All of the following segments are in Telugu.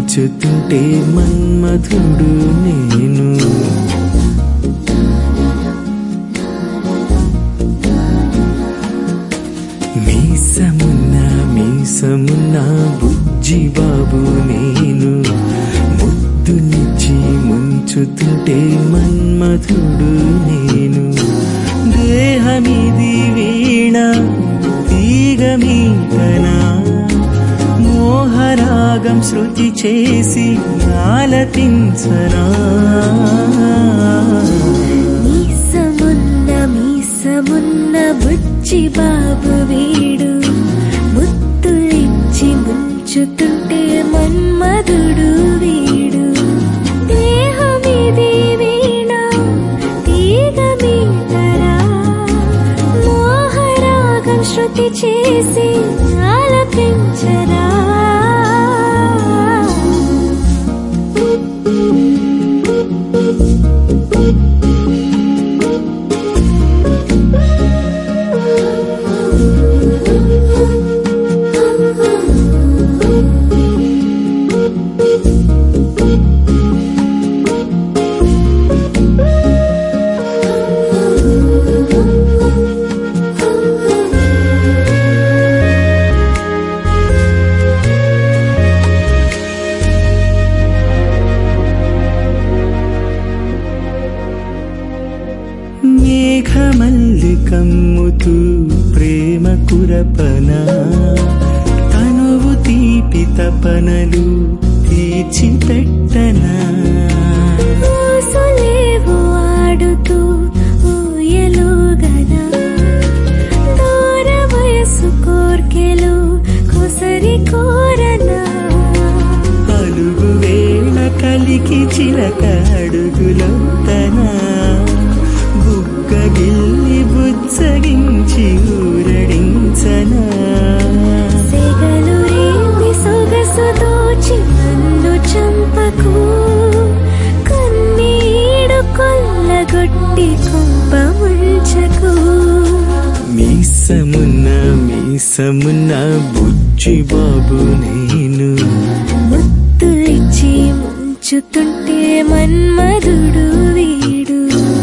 ముంచుతుంటే మన్మధుడు నేను మీసమున్న మీసమున్న బుజ్జి బాబు నేను ముద్దునిచ్చి ముంచుతుంటే మన్మధుడు నేను దేహమిది వీణ తీగమీటనా మోహరాగం శృతి చేసి ఆలపించనా మీసమున్న మీసమున్న బుచ్చి బాబు వీడు ముత్తులిచ్చి ముంచుతుంటే మన్మధుడు వీడు దేహమిది వీణ తీగ మీటరా మోహరాగం శృతి చేసి ఆలపించరా మేఘమల్లి కమ్ముతూ ప్రేమ కురపన తనువు తీపి తపనలు తీర్చిపెట్టనా ఊసులేవు ఆడుతూ ఊయలుగనా దూర వయసు కోర్కెలు కొసరి కోరనా అలుగు వేళ కలికి చిలక అడుగులొత్తనా బుగ్గ గిల్లి బుజ్జగించి ఊరడించనా సెగలు రేపి సొగసు దోచి నన్ను చంపకు కన్నీడు కొల్లగొట్టి కుంప ముంచకు మీసమున్న మీసమున్న బుజ్జి బాబు నేను ముత్తులిచ్చి ముంచుతుంటే మన్మధుడు వీడు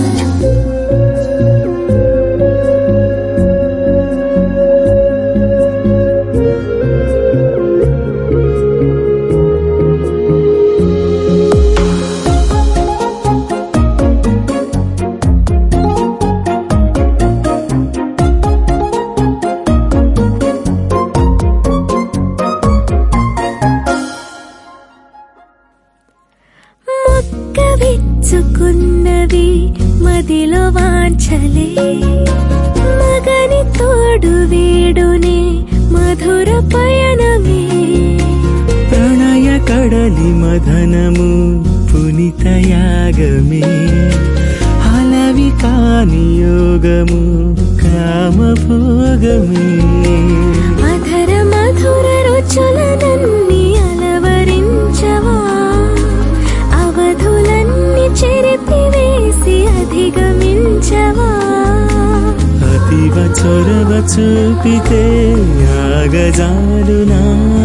మొక్క విచ్చుకున్నవి మదిలో వాంచలే మగని తోడు వేడునే మధుర పయనమే ప్రణయ కడలి మదనము పునిత యాగమే హలవి కాని యోగము కామభోగమే అధర మధుర రుచులనన్ని అలవరించవా అవధులన్నీ చెరిపి వేసి అధిగమించవా అతివ చొరవ చూపితే ఆగజాలునా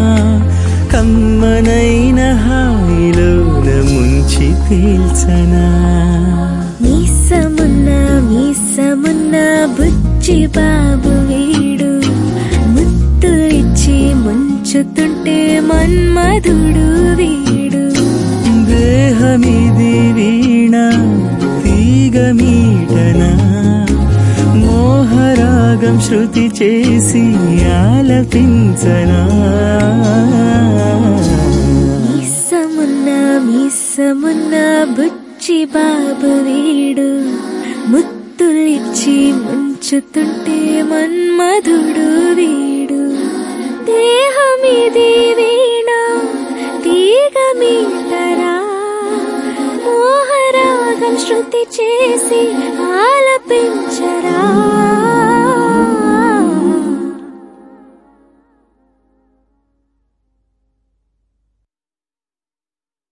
కమ్మనైన హాయిలోన ముంచి తేల్చనా మీసమున్న మీసమున్న బుచ్చి బాబు వీడు ముత్తు ఇచ్చి ముంచుతుంటే మన్మధుడు వీడు దేహమిది వీణ తీగమీటనా మోహరాగం శృతి చేసి ఆలపించనా మీసమున్న మీసమున్న బుచ్చి బాబు వీడు ముత్తులిచ్చి ముంచుతుంటే మన్మధుడు వీడు దేహమిది వీణ తీగ మీటరా మోహరాగం శృతి చేసి ఆలపించరా